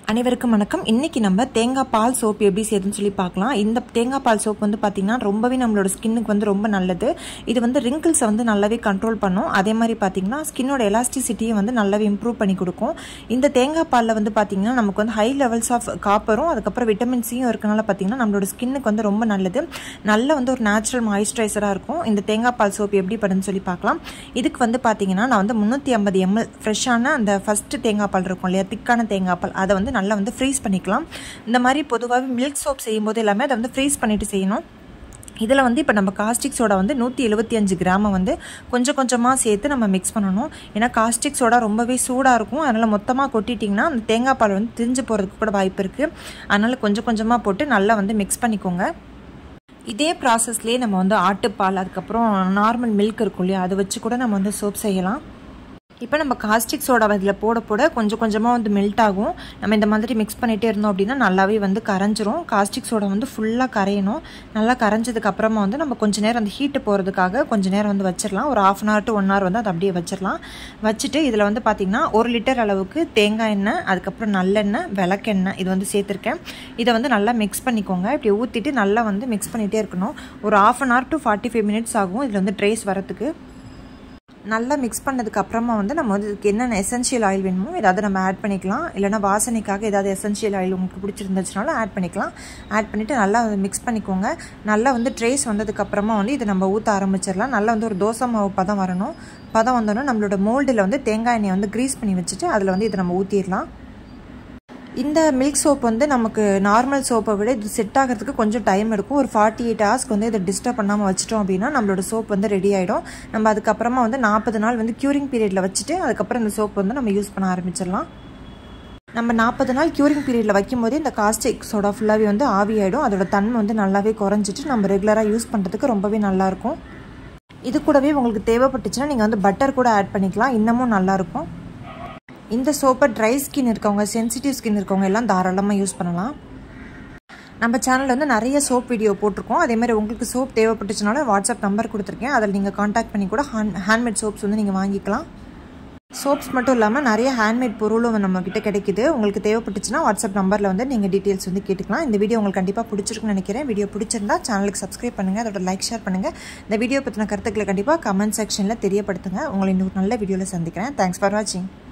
அனைவருக்கும் வணக்கம் இன்னைக்கு நம்ம தேங்காய் பால் சோப் எப்படி செய்யுதுன்னு சொல்லி பார்க்கலாம் இந்த தேங்காய் பால் சோப் வந்து பார்த்தீங்கன்னா ரொம்பவே நம்மளோட ஸ்கின்னுக்கு வந்து ரொம்ப நல்லது இது வந்து ரிங்கிள்ஸை வந்து நல்லாவே கண்ட்ரோல் பண்ணும் அதே மாதிரி பார்த்தீங்கன்னா ஸ்கின்னோட எலாஸ்டிசிட்டியை வந்து நல்லாவே இம்ப்ரூவ் பண்ணி கொடுக்கும் இந்த தேங்காய் பாலில் வந்து பார்த்தீங்கன்னா நமக்கு வந்து ஹை லெவல்ஸ் ஆஃப் காப்பரும் அதுக்கப்புறம் விட்டமின் சியும் இருக்கனால பார்த்தீங்கன்னா நம்மளோட ஸ்கின்னுக்கு வந்து ரொம்ப நல்லது நல்ல வந்து ஒரு நேச்சுரல் மாய்ஸ்சரைசராக இருக்கும் இந்த தேங்காய் பால் சோப் எப்படி பண்ணுன்னு சொல்லி பார்க்கலாம் இதுக்கு வந்து பார்த்தீங்கன்னா நான் வந்து முந்நூற்றி ஐம்பது எம்எல் ஃப்ரெஷ்ஷான அந்த ஃபஸ்ட்டு தேங்காய் பால் இருக்கும் இல்லையா திக்கான தேங்காய் பால் அதை வந்து நல்லா வந்து ஃப்ரீஸ் பண்ணிக்கலாம் இந்த மாதிரி பொதுவாகவே மில்க் சோப் செய்யும்போது எல்லாமே அதை வந்து ஃப்ரீஸ் பண்ணிட்டு செய்யணும் இதில் வந்து இப்போ நம்ம காஸ்டிக் சோடா வந்து நூற்றி எழுபத்தி அஞ்சு கிராமை வந்து கொஞ்சம் கொஞ்சமாக சேர்த்து நம்ம மிக்ஸ் பண்ணணும் ஏன்னா காஸ்டிக் சோடா ரொம்பவே சூடாக இருக்கும் அதனால் மொத்தமாக கொட்டிட்டிங்கன்னா அந்த தேங்காய் பால் வந்து திரிஞ்சு போகிறதுக்கு கூட வாய்ப்பு இருக்குது அதனால் கொஞ்சம் கொஞ்சமாக போட்டு நல்லா வந்து மிக்ஸ் பண்ணிக்கோங்க இதே ப்ராசஸ்லேயே நம்ம வந்து ஆட்டுப்பால் அதுக்கப்புறம் நார்மல் மில்க் இருக்கும் இல்லையா அதை வச்சு கூட நம்ம வந்து சோப் செய்யலாம் இப்போ நம்ம காஸ்டிக் சோடா இதில் போட போட கொஞ்சம் கொஞ்சமாக வந்து மெல்ட் ஆகும் நம்ம இந்த மாதிரி மிக்ஸ் பண்ணிகிட்டே இருந்தோம் அப்படின்னா நல்லாவே வந்து கரைஞ்சிரும் காஸ்டிக் சோடா வந்து ஃபுல்லாக கரையணும் நல்லா கரைஞ்சதுக்கு அப்புறமா வந்து நம்ம கொஞ்சம் நேரம் அந்த ஹீட்டு போகிறதுக்காக கொஞ்சம் நேரம் வந்து வச்சிடலாம் ஒரு half an hour to one hour வந்து அதை அப்படியே வச்சிடலாம் வச்சுட்டு இதில் வந்து பார்த்திங்கன்னா ஒரு லிட்டர் அளவுக்கு தேங்காய் எண்ணெய் அதுக்கப்புறம் நல்லெண்ணெய் விளக்கெண்ணெய் இது வந்து சேர்த்துருக்கேன் இதை வந்து நல்லா மிக்ஸ் பண்ணிக்கோங்க இப்படி ஊற்றிட்டு நல்லா வந்து மிக்ஸ் பண்ணிகிட்டே இருக்கணும் ஒரு half an hour to forty five minutes ஆகும் இதில் வந்து ட்ரேஸ் வரத்துக்கு நல்லா மிக்ஸ் பண்ணதுக்கு அப்புறமா வந்து நம்ம வந்து இதுக்கு என்னென்ன எசென்ஷியல் ஆயில் வேணுமோ ஏதாவது நம்ம ஆட் பண்ணிக்கலாம் இல்லைனா வாசனைக்காக ஏதாவது எசென்ஷியல் ஆயில் உங்களுக்கு பிடிச்சிருந்துச்சுனாலும் ஆட் பண்ணிக்கலாம் ஆட் பண்ணிவிட்டு நல்லா மிக்ஸ் பண்ணிக்கோங்க நல்லா வந்து ட்ரேஸ் வந்ததுக்கப்புறமா வந்து இதை நம்ம ஊற்ற ஆரம்பிச்சிடலாம் நல்லா வந்து ஒரு தோசை மாவு பதம் வரணும் பதம் வந்தோடனே நம்மளோட மோல்டில் வந்து தேங்காய் எண்ணெயை வந்து க்ரீஸ் பண்ணி வச்சுட்டு அதில் வந்து இதை நம்ம ஊற்றிடலாம் இந்த மில்க் சோப் வந்து நமக்கு நார்மல் சோப்பை விட இது செட் ஆகிறதுக்கு கொஞ்சம் டைம் எடுக்கும் ஒரு ஃபார்ட்டி எயிட் ஹவர்ஸ்க்கு வந்து இதை டிஸ்டர்ப் பண்ணாமல் வச்சிட்டோம் அப்படின்னா நம்மளோட சோப் வந்து ரெடி ஆகிடும் நம்ம அதுக்கப்புறமா வந்து நாற்பது நாள் வந்து க்யூரிங் பீரியடில் வச்சுட்டு அதுக்கப்புறம் இந்த சோப் வந்து நம்ம யூஸ் பண்ண ஆரம்பிச்சிடலாம் நம்ம நாற்பது நாள் க்யூரிங் பீரியடில் வைக்கும் போதே இந்த காஸ்டிக் சோடா ஃபுல்லாகவே வந்து ஆவியாயிடும் அதோட தன்மை வந்து நல்லாவே குறைஞ்சிட்டு நம்ம ரெகுலராக யூஸ் பண்ணுறதுக்கு ரொம்பவே நல்லாயிருக்கும் இது கூடவே உங்களுக்கு தேவைப்பட்டுச்சுன்னா நீங்கள் வந்து பட்டர் கூட ஆட் பண்ணிக்கலாம் இன்னமும் நல்லாயிருக்கும் இந்த சோப்பை ட்ரை ஸ்கின் இருக்கவங்க சென்சிட்டிவ் ஸ்கின் இருக்கவங்க எல்லாம் தாராளமாக யூஸ் பண்ணலாம் நம்ம சேனலில் வந்து நிறைய சோப் வீடியோ போட்டிருக்கோம் அதே மாதிரி உங்களுக்கு சோப் தேவைப்பட்டுச்சுனாலும் வாட்ஸ்அப் நம்பர் கொடுத்துருக்கேன் அதில் நீங்கள் காண்டாக்ட் பண்ணி கூட ஹேண்ட் ஹேண்ட்மேட் சோப்ஸ் வந்து நீங்கள் வாங்கிக்கலாம் சோப்ஸ் மட்டும் இல்லாமல் நிறைய ஹேண்ட்மேட் பொருளும் நம்மக்கிட்ட கிடைக்குது உங்களுக்கு தேவைப்பட்டுச்சுன்னா வாட்ஸ்அப் நம்பரில் வந்து நீங்கள் டீட்டெயில்ஸ் வந்து கேட்டுக்கலாம் இந்த வீடியோ உங்களுக்கு கண்டிப்பாக பிடிச்சிருக்குன்னு நினைக்கிறேன் வீடியோ பிடிச்சிருந்தா சேனலுக்கு சப்ஸ்கிரைப் பண்ணுங்கள் அதோட லைக் ஷேர் பண்ணுங்கள் இந்த வீடியோ பற்றின கருத்துக்களை கண்டிப்பாக கமெண்ட் செக்ஷனில் தெரியப்படுத்துங்க உங்களை இன்னொரு நல்ல வீடியோவில் சந்திக்கிறேன் தேங்க்ஸ் ஃபார் வாட்சிங்